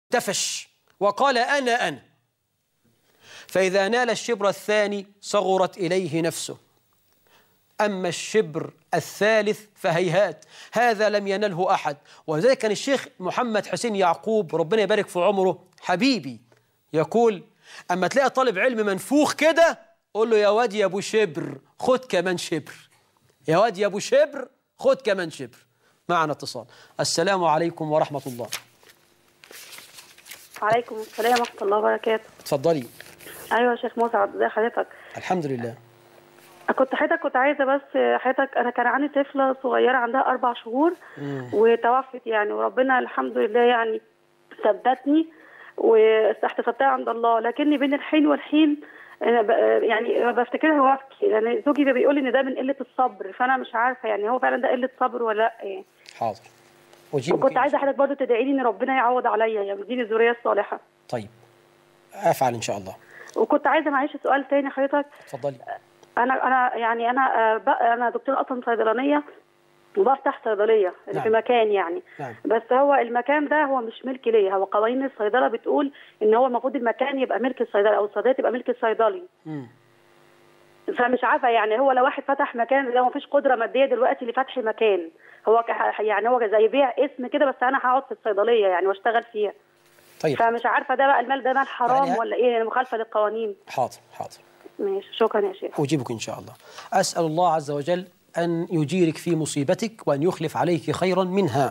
تفش وقال أنا أنا فإذا نال الشبر الثاني صغرت إليه نفسه أما الشبر الثالث فهيهات هذا لم ينله أحد وذلك كان الشيخ محمد حسين يعقوب ربنا يبارك في عمره حبيبي يقول أما تلاقي طالب علم منفوخ كده قول له يا واد يا أبو شبر خد كمان شبر يا واد يا أبو شبر خد كمان شبر معنا اتصال السلام عليكم ورحمة الله وعليكم السلام ورحمة الله وبركاته اتفضلي أيوة يا شيخ مسعد ازي حضرتك الحمد لله كنت حضرتك كنت عايزة بس حضرتك أنا كان عندي طفلة صغيرة عندها أربع شهور وتوفت يعني وربنا الحمد لله يعني ثبتني واحتسبتها عند الله لكني بين الحين والحين أنا ب- يعني بفتكرها وابكي لان زوجي بيقول لي ان ده من قله الصبر فانا مش عارفه يعني هو فعلا ده قله صبر ولا لا يعني حاضر أجيبك وكنت عايزه حضرتك برضه تدعي لي ان ربنا يعوض عليا يعني يديني الذريه الصالحه طيب أفعل إن شاء الله وكنت عايزه معلش سؤال تاني حضرتك اتفضلي انا انا يعني انا آه، ب- انا دكتوره اصلا صيدلانيه وبفتح صيدليه نعم. في مكان يعني نعم. بس هو المكان ده هو مش ملك ليا هو قوانين الصيدله بتقول ان هو المفروض المكان يبقى ملك الصيدله او الصيدليه تبقى ملك الصيدلي مم. فمش عارفه يعني هو لو واحد فتح مكان ده مفيش قدره ماديه دلوقتي لفتح مكان هو ك- يعني هو زي بيع اسم كده بس انا هقعد في الصيدليه يعني واشتغل فيها طيب فمش عارفه ده بقى المال ده مال حرام يعني- ولا ايه يعني مخالفه للقوانين حاضر حاضر ماشي شكرا يا شيخ أجيبك إن شاء الله أسأل الله عز وجل أن يجيرك في مصيبتك وأن يخلف عليك خيرا منها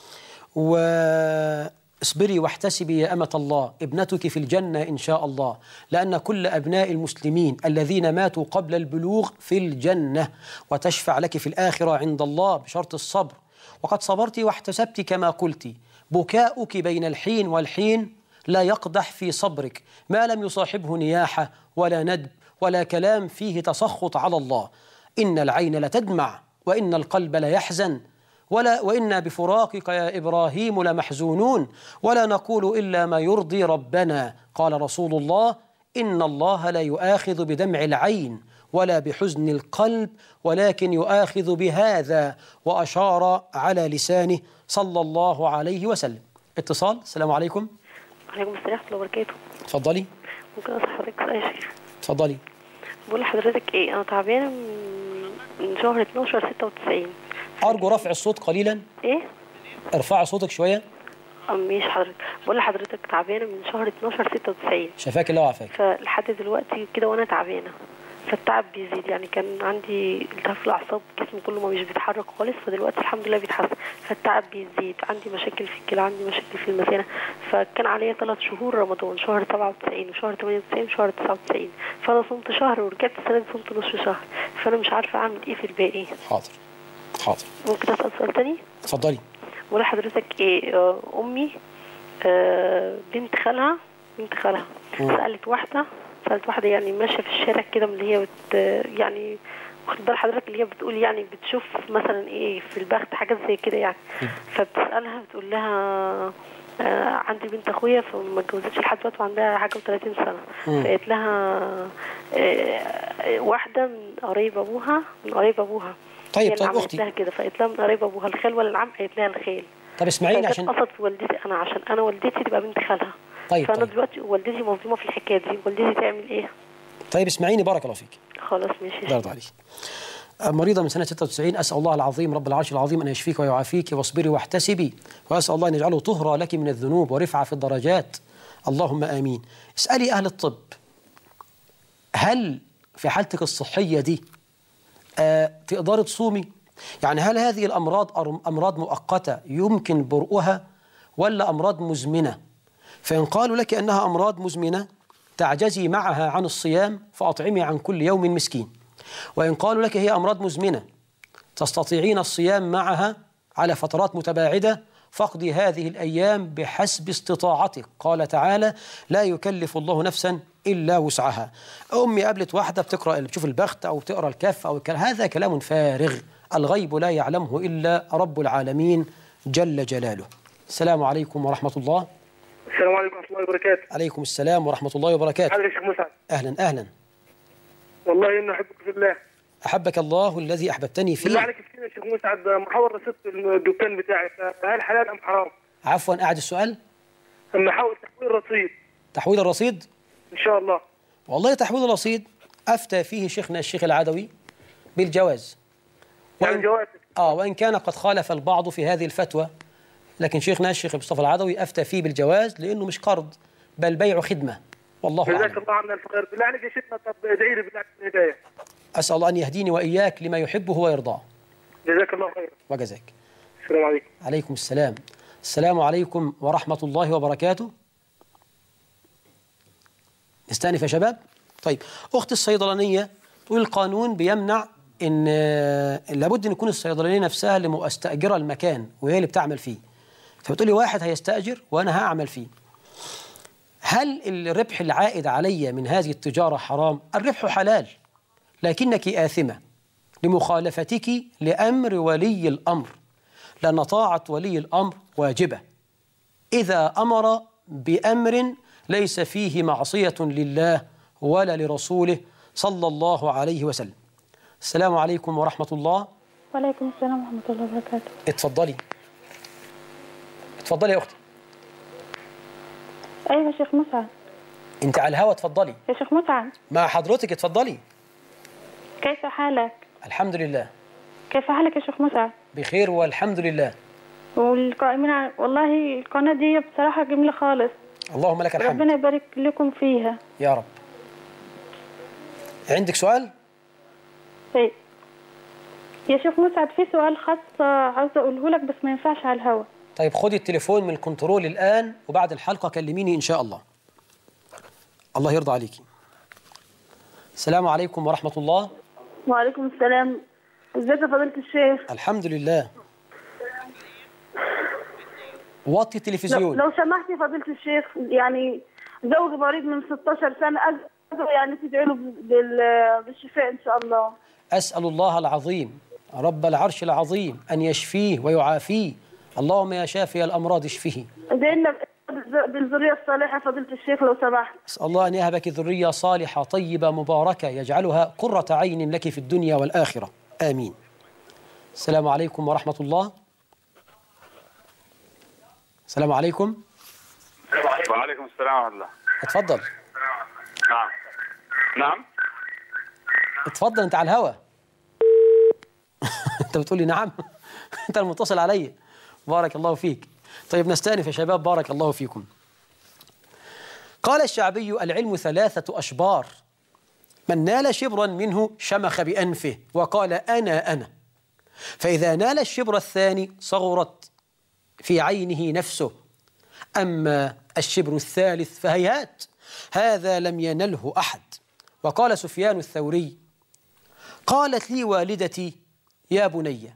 واصبري واحتسبي يا أمة الله ابنتك في الجنة إن شاء الله لأن كل أبناء المسلمين الذين ماتوا قبل البلوغ في الجنة وتشفع لك في الآخرة عند الله بشرط الصبر وقد صبرت واحتسبت كما قلت بكاؤك بين الحين والحين لا يقدح في صبرك ما لم يصاحبه نياحة ولا ندب ولا كلام فيه تسخط على الله إن العين لتدمع وإن القلب ليحزن ولا وإنا بفراقك يا إبراهيم لمحزونون ولا نقول إلا ما يرضي ربنا قال رسول الله إن الله لا يؤاخذ بدمع العين ولا بحزن القلب ولكن يؤاخذ بهذا وأشار على لسانه صلى الله عليه وسلم اتصال السلام عليكم وعليكم السلام ورحمة الله وبركاته اتفضلي ممكن أصح حضرتك سؤال يا شيخ اتفضلي بقول لحضرتك إيه أنا تعبانة من من شهر 12 96 أرجو رفع الصوت قليلا إيه؟ ارفعي صوتك شوية أم ماشي حضرتك بقول لحضرتك تعبانة من شهر 12 96 شفاك الله وعافاك فلحد دلوقتي كده وأنا تعبانة فالتعب بيزيد يعني كان عندي التهاب في الأعصاب جسمي كله ما مش بيتحرك خالص فدلوقتي الحمد لله بيتحسن فالتعب بيزيد عندي مشاكل في الكلى عندي مشاكل في المثانة فكان عليا ثلاث شهور رمضان شهر 97 وشهر 98 وشهر 99 فأنا صمت شهر ورجعت السنة دي صمت نصف شهر فأنا مش عارفة أعمل إيه في الباقي حاضر حاضر ممكن أسأل سؤال تاني؟ اتفضلي ولا حضرتك ايه آه، امي آه، بنت خالها بنت خالها مم. سالت واحده سالت واحده يعني ماشيه في الشارع كده من اللي هي بت يعني واخد بال حضرتك اللي هي بتقول يعني بتشوف مثلا ايه في البخت حاجات زي كده يعني فبتسالها بتقول لها آه عندي بنت اخويا فما اتجوزتش لحد دلوقتي وعندها حاجه و30 سنه مم. فقالت لها آه آه، واحده من قرايب ابوها من قرايب ابوها طيب، هي اللي طيب، عملت أختي. لها كده فقالت لها من قرايب ابوها الخال ولا العم قالت لها الخال طب اسمعيني فكانت عشان قصد في والدتي انا عشان انا والدتي تبقى بنت خالها طيب فانا طيب دلوقتي والدتي مظلومه في الحكايه دي والدتي تعمل ايه طيب اسمعيني بارك الله فيك خلاص ماشي الله يرضى عليك مريضة من سنة 96 أسأل الله العظيم رب العرش العظيم أن يشفيك ويعافيك واصبري واحتسبي وأسأل الله أن يجعله طهرة لك من الذنوب ورفعة في الدرجات اللهم آمين اسألي أهل الطب هل في حالتك الصحية دي آه تقدري تصومي يعني هل هذه الأمراض أر- أمراض مؤقتة يمكن برؤها ولا أمراض مزمنة فإن قالوا لك أنها أمراض مزمنة تعجزي معها عن الصيام فأطعمي عن كل يوم مسكين وإن قالوا لك هي أمراض مزمنة تستطيعين الصيام معها على فترات متباعدة فاقضي هذه الأيام بحسب استطاعتك قال تعالى لا يكلف الله نفسا إلا وسعها أمي قابلت واحدة بتقرأ بتشوف البخت أو تقرأ الكف أو الكلام هذا كلام فارغ الغيب لا يعلمه إلا رب العالمين جل جلاله السلام عليكم ورحمة الله السلام عليكم ورحمة الله وبركاته عليكم السلام ورحمة الله وبركاته حضرتك يا شيخ مسعد أهلا أهلا والله إني أحبك في الله أحبك الله الذي أحببتني بالله فيه عليك افتينا يا شيخ مسعد محاور رصيد الدكان بتاعي هل حلال أم حرام؟ عفوا أعد السؤال أن نحاول تحويل رصيد تحويل الرصيد إن شاء الله والله تحويل الرصيد أفتى فيه شيخنا الشيخ العدوي بالجواز يعني وإن, جوائز آه وإن كان قد خالف البعض في هذه الفتوى لكن شيخنا الشيخ مصطفى العدوي أفتى فيه بالجواز لأنه مش قرض بل بيع خدمة والله جزاك أعلم الله عنا الخير بالله عليك يا شيخنا طب ادعي لي بالله بالهداية أسأل الله أن يهديني وإياك لما يحبه ويرضاه جزاك الله خير وجزاك السلام عليكم عليكم السلام السلام عليكم ورحمة الله وبركاته نستأنف يا شباب طيب أخت الصيدلانية تقول القانون بيمنع إن آه، لابد أن يكون الصيدلانية نفسها اللي مستأجرة المكان وهي اللي بتعمل فيه فبتقول لي واحد هيستأجر وأنا هعمل فيه هل الربح العائد علي من هذه التجارة حرام؟ الربح حلال لكنك آثمة لمخالفتك لأمر ولي الأمر لأن طاعة ولي الأمر واجبة إذا أمر بأمر ليس فيه معصية لله ولا لرسوله صلى الله عليه وسلم السلام عليكم ورحمة الله وعليكم السلام ورحمة الله وبركاته اتفضلي اتفضلي يا أختي أيوة يا شيخ مسعد انت على الهوا اتفضلي يا شيخ مسعد مع حضرتك اتفضلي كيف حالك؟ الحمد لله كيف حالك يا شيخ مسعد؟ بخير والحمد لله والقائمين على والله القناة دي بصراحة جميلة خالص اللهم لك الحمد ربنا يبارك لكم فيها يا رب عندك سؤال طيب يا شيخ مسعد في سؤال خاص عاوزة أقوله لك بس ما ينفعش على الهوا طيب خدي التليفون من الكنترول الآن وبعد الحلقة كلميني إن شاء الله الله يرضى عليكي السلام عليكم ورحمة الله وعليكم السلام ازيك يا فضيلة الشيخ الحمد لله وطي لو, التلفزيون لو سمحت يا فضيلة الشيخ يعني زوجي مريض من 16 سنة أرجو يعني تدعي له بال- بالشفاء إن شاء الله أسأل الله العظيم رب العرش العظيم أن يشفيه ويعافيه اللهم يا شافي الأمراض اشفه ادعي لنا بالذرية الصالحة يا فضيلة الشيخ لو سمحت أسأل الله أن يهبك ذرية صالحة طيبة مباركة يجعلها قرة عين لك في الدنيا والآخرة آمين السلام عليكم ورحمة الله السلام عليكم وعليكم السلام ورحمة الله اتفضل نعم نعم اتفضل انت على الهوا انت بتقول لي نعم انت المتصل علي بارك الله فيك طيب نستأنف يا شباب بارك الله فيكم قال الشعبي العلم ثلاثة أشبار من نال شبرا منه شمخ بأنفه وقال أنا أنا فإذا نال الشبر الثاني صغرت في عينه نفسه أما الشبر الثالث فهيهات هذا لم ينله أحد وقال سفيان الثوري قالت لي والدتي يا بني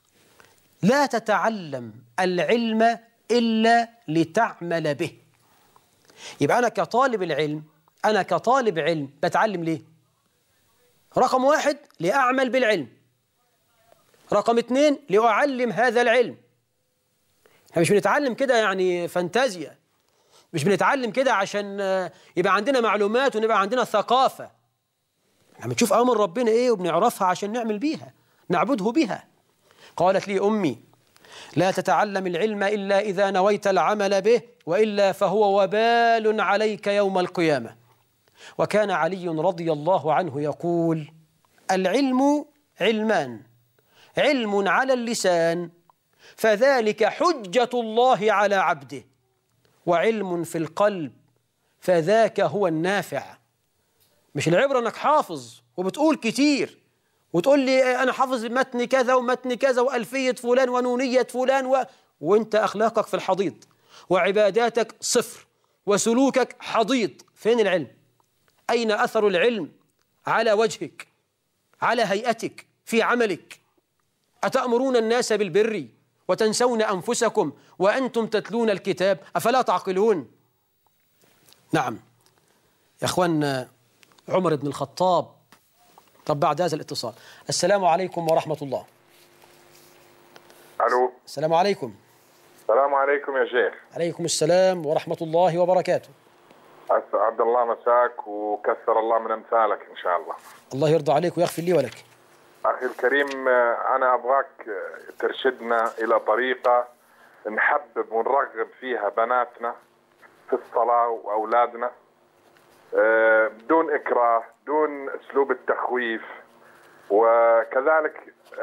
لا تتعلم العلم إلا لتعمل به يبقى أنا كطالب العلم أنا كطالب علم بتعلم ليه رقم واحد لأعمل بالعلم رقم اثنين لأعلم هذا العلم احنا مش بنتعلم كده يعني فانتازيا مش بنتعلم كده عشان آه، يبقى عندنا معلومات ونبقى عندنا ثقافة احنا بنشوف أمر ربنا إيه وبنعرفها عشان نعمل بيها نعبده بها قالت لي أمي لا تتعلم العلم إلا إذا نويت العمل به وإلا فهو وبال عليك يوم القيامة وكان علي رضي الله عنه يقول العلم علمان علم على اللسان فذلك حجة الله على عبده وعلم في القلب فذاك هو النافع مش العبرة انك حافظ وبتقول كتير وتقول لي انا حافظ متن كذا ومتن كذا والفية فلان ونونية فلان و... وانت اخلاقك في الحضيض وعباداتك صفر وسلوكك حضيض فين العلم اين اثر العلم على وجهك على هيئتك في عملك أتأمرون الناس بالبر وتنسون أنفسكم وأنتم تتلون الكتاب أفلا تعقلون نعم يا أخوان عمر بن الخطاب طب بعد هذا الاتصال السلام عليكم ورحمة الله الو السلام عليكم السلام عليكم يا شيخ عليكم السلام ورحمة الله وبركاته اسعد الله مساك وكثر الله من امثالك ان شاء الله الله يرضى عليك ويغفر لي ولك اخي الكريم آه، انا ابغاك آه، ترشدنا الى طريقه نحبب ونرغب فيها بناتنا في الصلاة وأولادنا آه، بدون إكراه دون أسلوب التخويف وكذلك